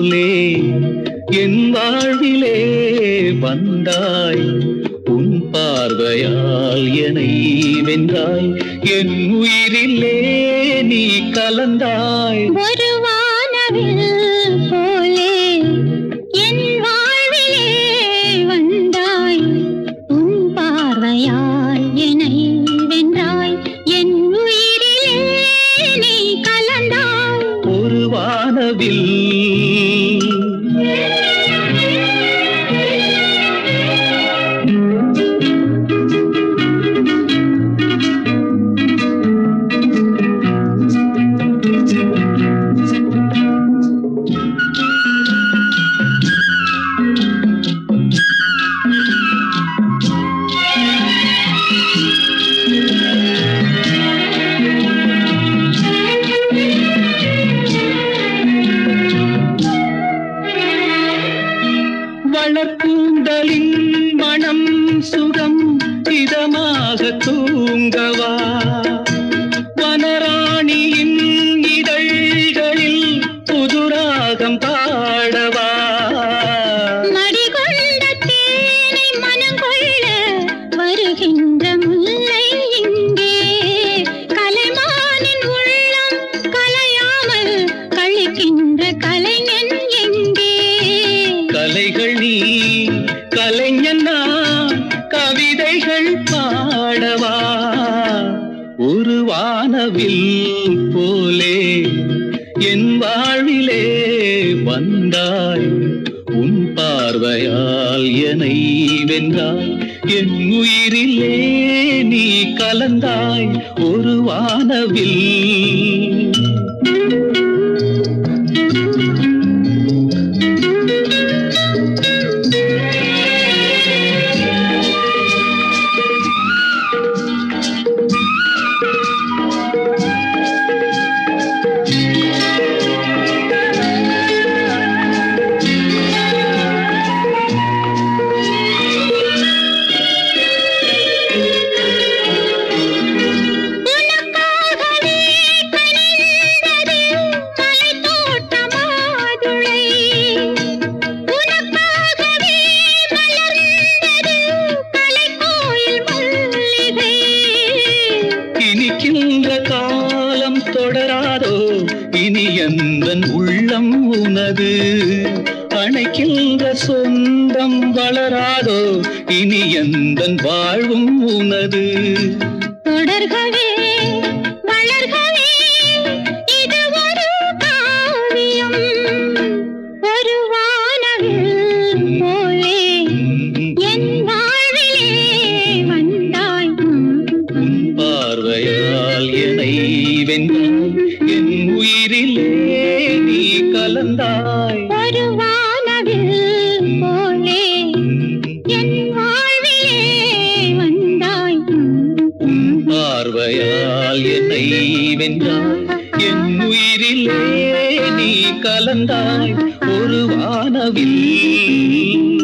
போலே என் வாழ்விலே வந்தாய் உன் பார்வையால் என்னை வென்றாய் என் உயிரிலே நீ கலந்தாய் ஒரு வானவில் போலே என் வாழ்விலே வந்தாய் உன் பார்வையால் என்னை வென்றாய் என் உயிரிலே நீ கலந்தாய் ஒரு வானவில் வளர்ப்பூந்தலின் மனம் சுகம் இதமாக தூங்கவா வனராணியின் இதழ்களில் புதுராகம் பாடவா மடிகொண்ட தேனை மனங்கொள்ள வருகின்ற முல்லை இங்கே கலைமானின் உள்ளம் கலையாமல் கழிக்கின்ற கலைஞன் எங்கே கலைகள் நீ கலைஞன் நான் கவிதைகள் பாடவா ஒரு வானவில் போலே என் வாழ்விலே வந்தாய் உன் பார்வையால் என்னை வென்றாய் என் உயிரிலே நீ கலந்தாய் ஒரு வானவில் உனக்காகவே கனிந்தது மலைத்தோட்ட மாதுளை. உனக்காகவே மலர்ந்தது கலைக்கோயில் மல்லிகை. இனிக்கின்ற காலம் தொடராதோ இனி எந்தன் உள்ளம் உனது அணைக்கின்ற சொந்தம் வளராதோ இனி எந்தன் வாழ்வும் உனது தொடர்கவே வளர்கவே இது ஒரு காவியம் ஒரு வானவில் போலே என் வாழ்விலே வந்தாய் உன் பார்வையால் என்னை வென்றாய் என் உயிரிலே நீ கலந்தாய் ஒரு வானவில் போலே என் வாழ்விலே வந்தாய் உன் பார்வையால் என்னை வென்றாய் என் உயிரிலே நீ கலந்தாய் ஒரு வானவில்